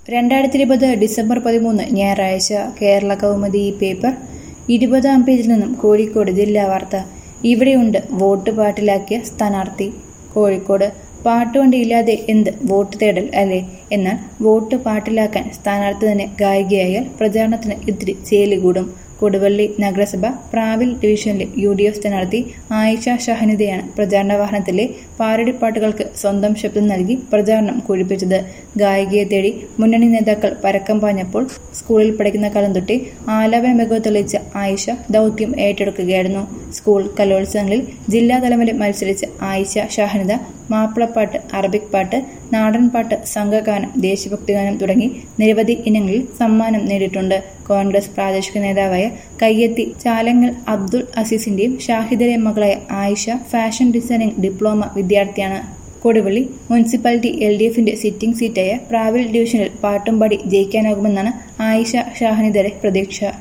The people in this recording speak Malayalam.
രണ്ടായിരത്തി ഇരുപത് ഡിസംബർ പതിമൂന്ന് ഞായറാഴ്ച കേരള കൗമുദി ഈ പേപ്പർ ഇരുപതാം പേജിൽ നിന്നും കോഴിക്കോട് ജില്ലാ വാർത്ത ഇവിടെയുണ്ട് വോട്ട് പാട്ടിലാക്കിയ സ്ഥാനാർത്ഥി കോഴിക്കോട് പാട്ടുവണ്ടിയില്ലാതെ എന്ത് വോട്ട് തേടൽ അല്ലേ എന്നാൽ വോട്ട് പാട്ടിലാക്കാൻ സ്ഥാനാർത്ഥി തന്നെ ഗായികയായാൽ പ്രചാരണത്തിന് ഇത്തിരി ചേലി കൂടും കൊടുവള്ളി നഗരസഭ പ്രാവിൽ ഡിവിഷനിലെ യു ഡി എഫ് സ്ഥാനാർത്ഥി ആയിഷ ഷഹനിതയാണ് പ്രചാരണ വാഹനത്തിലെ പാരടിപ്പാട്ടുകൾക്ക് സ്വന്തം ശബ്ദം നൽകി പ്രചാരണം കൊഴിപ്പിച്ചത് ഗായികയെ തേടി മുന്നണി നേതാക്കൾ പരക്കം പാഞ്ഞപ്പോൾ സ്കൂളിൽ പഠിക്കുന്ന കാലം തൊട്ടേ ആലാപന മികവ് തെളിയിച്ച ആയിഷ ദൗത്യം ഏറ്റെടുക്കുകയായിരുന്നു സ്കൂൾ കലോത്സവങ്ങളിൽ ജില്ലാതലം വരെ മത്സരിച്ച ആയിഷ ഷാഹനിത മാപ്പിളപ്പാട്ട് അറബിക് പാട്ട് നാടൻപാട്ട് സംഘഗാനം ദേശഭക്തിഗാനം തുടങ്ങി നിരവധി ഇനങ്ങളിൽ സമ്മാനം നേടിയിട്ടുണ്ട് കോൺഗ്രസ് പ്രാദേശിക നേതാവായ കയ്യെത്തി ചാലങ്ങൽ അബ്ദുൾ അസീസിന്റെയും ഷാഹിദരെ മകളായ ആയിഷ ഫാഷൻ ഡിസൈനിംഗ് ഡിപ്ലോമ വിദ്യാർത്ഥിയാണ് കൊടുവള്ളി മുനിസിപ്പാലിറ്റി എൽ ഡി എഫിന്റെ സിറ്റിംഗ് സീറ്റായ പ്രാവിൽ ഡിവിഷനിൽ പാട്ടുംപാടി ജയിക്കാനാകുമെന്നാണ് ആയിഷ ഷാഹനിദരെ പ്രതീക്ഷ